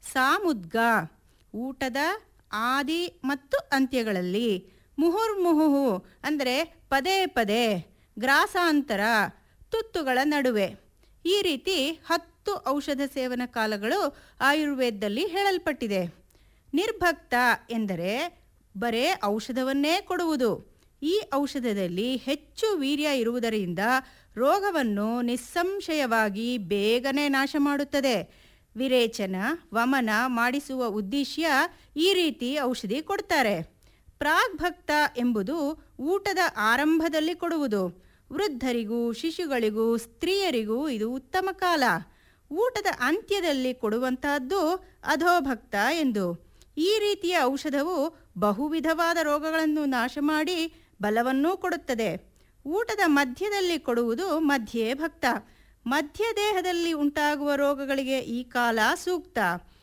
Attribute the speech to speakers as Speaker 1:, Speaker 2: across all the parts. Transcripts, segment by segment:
Speaker 1: ಸಾಮುದ್ಗ ಊಟದ ಆದಿ ಮತ್ತು ಅಂತ್ಯಗಳಲ್ಲಿ ಮುಹುರ್ಮುಹುಹು ಅಂದರೆ ಪದೇ ಪದೇ ಗ್ರಾಸಾಂತರ ತುತ್ತುಗಳ ನಡುವೆ ಈ ರೀತಿ ಹತ್ತು ಔಷಧ ಸೇವನ ಕಾಲಗಳು ಆಯುರ್ವೇದದಲ್ಲಿ ಹೇಳಲ್ಪಟ್ಟಿದೆ ನಿರ್ಭಕ್ತ ಎಂದರೆ ಬರೇ ಔಷಧವನ್ನೇ ಕೊಡುವುದು ಈ ಔಷಧದಲ್ಲಿ ಹೆಚ್ಚು ವೀರ್ಯ ಇರುವುದರಿಂದ ರೋಗವನ್ನು ನಿಸ್ಸಂಶಯವಾಗಿ ಬೇಗನೆ ನಾಶ ಮಾಡುತ್ತದೆ ವಿರೇಚನ ವಮನ ಮಾಡಿಸುವ ಉದ್ದೇಶ ಈ ರೀತಿ ಔಷಧಿ ಕೊಡ್ತಾರೆ ಪ್ರಾಗ್ಭಕ್ತ ಎಂಬುದು ಊಟದ ಆರಂಭದಲ್ಲಿ ಕೊಡುವುದು ವೃದ್ಧರಿಗೂ ಶಿಶುಗಳಿಗೂ ಸ್ತ್ರೀಯರಿಗೂ ಇದು ಉತ್ತಮ ಕಾಲ ಊಟದ ಅಂತ್ಯದಲ್ಲಿ ಕೊಡುವಂತಹದ್ದು ಅಧೋಭಕ್ತ ಎಂದು ಈ ರೀತಿಯ ಔಷಧವು ಬಹುವಿಧವಾದ ರೋಗಗಳನ್ನು ನಾಶ ಮಾಡಿ ಬಲವನ್ನೂ ಕೊಡುತ್ತದೆ ಊಟದ ಮಧ್ಯದಲ್ಲಿ ಕೊಡುವುದು ಮಧ್ಯೆ ಭಕ್ತ ಮಧ್ಯ ದೇಹದಲ್ಲಿ ಉಂಟಾಗುವ ರೋಗಗಳಿಗೆ ಈ ಕಾಲ ಸೂಕ್ತ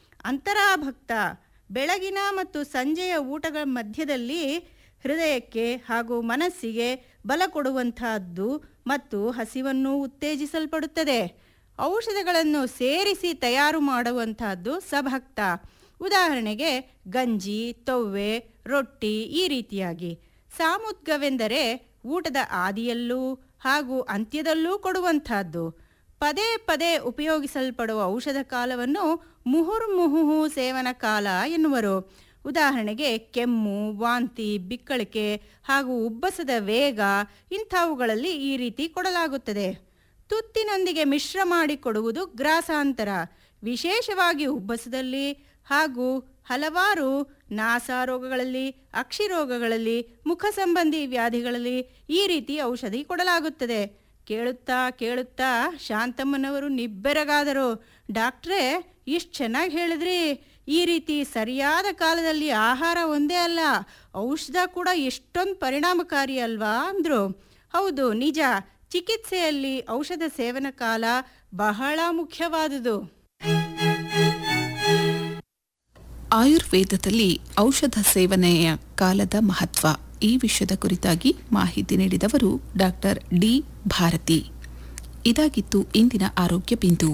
Speaker 1: ಅಂತರಾಭಕ್ತ ಬೆಳಗಿನ ಮತ್ತು ಸಂಜೆಯ ಊಟಗಳ ಮಧ್ಯದಲ್ಲಿ ಹೃದಯಕ್ಕೆ ಹಾಗೂ ಮನಸ್ಸಿಗೆ ಬಲ ಕೊಡುವಂತಹದ್ದು ಮತ್ತು ಹಸಿವನ್ನು ಉತ್ತೇಜಿಸಲ್ಪಡುತ್ತದೆ ಔಷಧಗಳನ್ನು ಸೇರಿಸಿ ತಯಾರು ಮಾಡುವಂತಹದ್ದು ಸಭಕ್ತ ಉದಾಹರಣೆಗೆ ಗಂಜಿ ತೊವ್ವೆ ರೊಟ್ಟಿ ಈ ರೀತಿಯಾಗಿ ಸಾಮುದ್ಗವೆಂದರೆ ಊಟದ ಆದಿಯಲ್ಲೂ ಹಾಗೂ ಅಂತ್ಯದಲ್ಲೂ ಕೊಡುವಂತಹದ್ದು ಪದೇ ಪದೇ ಉಪಯೋಗಿಸಲ್ಪಡುವ ಔಷಧ ಕಾಲವನ್ನು ಮುಹುರ್ಮುಹುಹು ಸೇವನ ಕಾಲ ಎನ್ನುವರು ಉದಾಹರಣೆಗೆ ಕೆಮ್ಮು ವಾಂತಿ ಬಿಕ್ಕಳಿಕೆ ಹಾಗೂ ಉಬ್ಬಸದ ವೇಗ ಇಂಥವುಗಳಲ್ಲಿ ಈ ರೀತಿ ಕೊಡಲಾಗುತ್ತದೆ ತುತ್ತಿನೊಂದಿಗೆ ಮಿಶ್ರ ಮಾಡಿ ಕೊಡುವುದು ಗ್ರಾಸಾಂತರ ವಿಶೇಷವಾಗಿ ಉಬ್ಬಸದಲ್ಲಿ ಹಾಗೂ ಹಲವಾರು ನಾಸಾರೋಗಗಳಲ್ಲಿ ಅಕ್ಷಿರೋಗಗಳಲ್ಲಿ ಮುಖ ಸಂಬಂಧಿ ವ್ಯಾಧಿಗಳಲ್ಲಿ ಈ ರೀತಿ ಔಷಧಿ ಕೊಡಲಾಗುತ್ತದೆ ಕೇಳುತ್ತಾ ಕೇಳುತ್ತಾ ಶಾಂತಮ್ಮನವರು ನಿಬ್ಬೆರಗಾದರು ಡಾಕ್ಟ್ರೇ ಇಷ್ಟು ಚೆನ್ನಾಗಿ ಹೇಳಿದ್ರಿ ಈ ರೀತಿ ಸರಿಯಾದ ಕಾಲದಲ್ಲಿ ಆಹಾರ ಒಂದೇ ಅಲ್ಲ ಔಷಧ ಕೂಡ ಎಷ್ಟೊಂದು ಪರಿಣಾಮಕಾರಿ ಅಲ್ವಾ ಅಂದರು ಹೌದು ನಿಜ ಚಿಕಿತ್ಸೆಯಲ್ಲಿ ಔಷಧ ಸೇವನ ಕಾಲ ಬಹಳ ಮುಖ್ಯವಾದುದು
Speaker 2: ಆಯುರ್ವೇದದಲ್ಲಿ ಔಷಧ ಸೇವನೆಯ ಕಾಲದ ಮಹತ್ವ ಈ ವಿಷಯದ ಕುರಿತಾಗಿ ಮಾಹಿತಿ ನೀಡಿದವರು ಡಾಕ್ಟರ್ ಡಿ ಭಾರತಿ ಇದಾಗಿತ್ತು ಇಂದಿನ ಆರೋಗ್ಯ ಬಿಂದು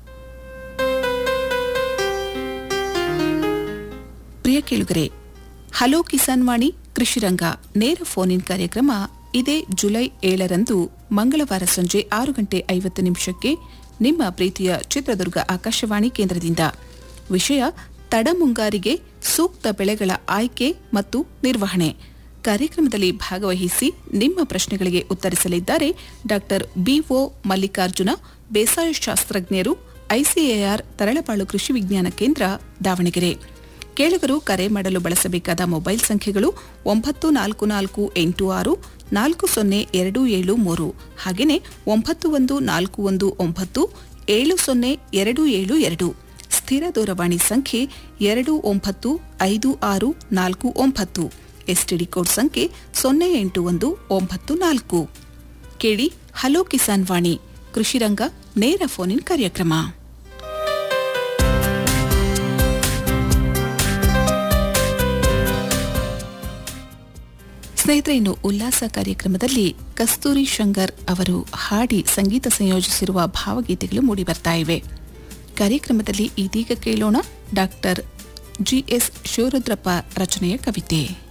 Speaker 2: ಪ್ರಿಯ ಕೇಳುಗರೆ ಹಲೋ ಕಿಸಾನ್ ವಾಣಿ ಕೃಷಿರಂಗ ನೇರ ಫೋನ್ ಇನ್ ಕಾರ್ಯಕ್ರಮ ಇದೇ ಜುಲೈ ಏಳರಂದು ಮಂಗಳವಾರ ಸಂಜೆ ಆರು ಗಂಟೆ ಐವತ್ತು ನಿಮಿಷಕ್ಕೆ ನಿಮ್ಮ ಪ್ರೀತಿಯ ಚಿತ್ರದುರ್ಗ ಆಕಾಶವಾಣಿ ಕೇಂದ್ರದಿಂದ ವಿಷಯ ತಡಮುಂಗಾರಿಗೆ ಸೂಕ್ತ ಬೆಳೆಗಳ ಆಯ್ಕೆ ಮತ್ತು ನಿರ್ವಹಣೆ ಕಾರ್ಯಕ್ರಮದಲ್ಲಿ ಭಾಗವಹಿಸಿ ನಿಮ್ಮ ಪ್ರಶ್ನೆಗಳಿಗೆ ಉತ್ತರಿಸಲಿದ್ದಾರೆ ಡಾಕ್ಟರ್ ಬಿಒ ಮಲ್ಲಿಕಾರ್ಜುನ ಬೇಸಾಯ ಶಾಸ್ತ್ರಜ್ಞರು ಐಸಿಎಆರ್ ತರಳಬಾಳು ಕೃಷಿ ವಿಜ್ಞಾನ ಕೇಂದ್ರ ದಾವಣಗೆರೆ ಕೇಳುಗರು ಕರೆ ಮಾಡಲು ಬಳಸಬೇಕಾದ ಮೊಬೈಲ್ ಸಂಖ್ಯೆಗಳು ಒಂಬತ್ತು ನಾಲ್ಕು ನಾಲ್ಕು ಎಂಟು ಆರು ನಾಲ್ಕು ಸೊನ್ನೆ ಎರಡು ಏಳು ಮೂರು ಹಾಗೆಯೇ ಒಂಬತ್ತು ಒಂದು ನಾಲ್ಕು ಒಂದು ಒಂಬತ್ತು ಏಳು ಸೊನ್ನೆ ಎರಡು ಏಳು ಎರಡು ಸ್ಥಿರ ದೂರವಾಣಿ ಸಂಖ್ಯೆ ಎರಡು ಒಂಬತ್ತು ಐದು ಆರು ನಾಲ್ಕು ಒಂಬತ್ತು ಎಸ್ಟಿಡಿ ಕೋಡ್ ಸಂಖ್ಯೆ ಸೊನ್ನೆ ಎಂಟು ಒಂದು ಒಂಬತ್ತು ನಾಲ್ಕು ಕೇಳಿ ಹಲೋ ಕಿಸಾನ್ ವಾಣಿ ಕೃಷಿರಂಗ ನೇರ ಫೋನ್ ಇನ್ ಕಾರ್ಯಕ್ರಮ ಸ್ನೇಹಿತರೆ ಇನ್ನು ಉಲ್ಲಾಸ ಕಾರ್ಯಕ್ರಮದಲ್ಲಿ ಕಸ್ತೂರಿ ಶಂಕರ್ ಅವರು ಹಾಡಿ ಸಂಗೀತ ಸಂಯೋಜಿಸಿರುವ ಭಾವಗೀತೆಗಳು ಮೂಡಿಬರ್ತಾ ಇವೆ ಕಾರ್ಯಕ್ರಮದಲ್ಲಿ ಇದೀಗ ಕೇಳೋಣ ಡಾಕ್ಟರ್ ಜಿಎಸ್ ಶಿವರುದ್ರಪ್ಪ ರಚನೆಯ ಕವಿತೆ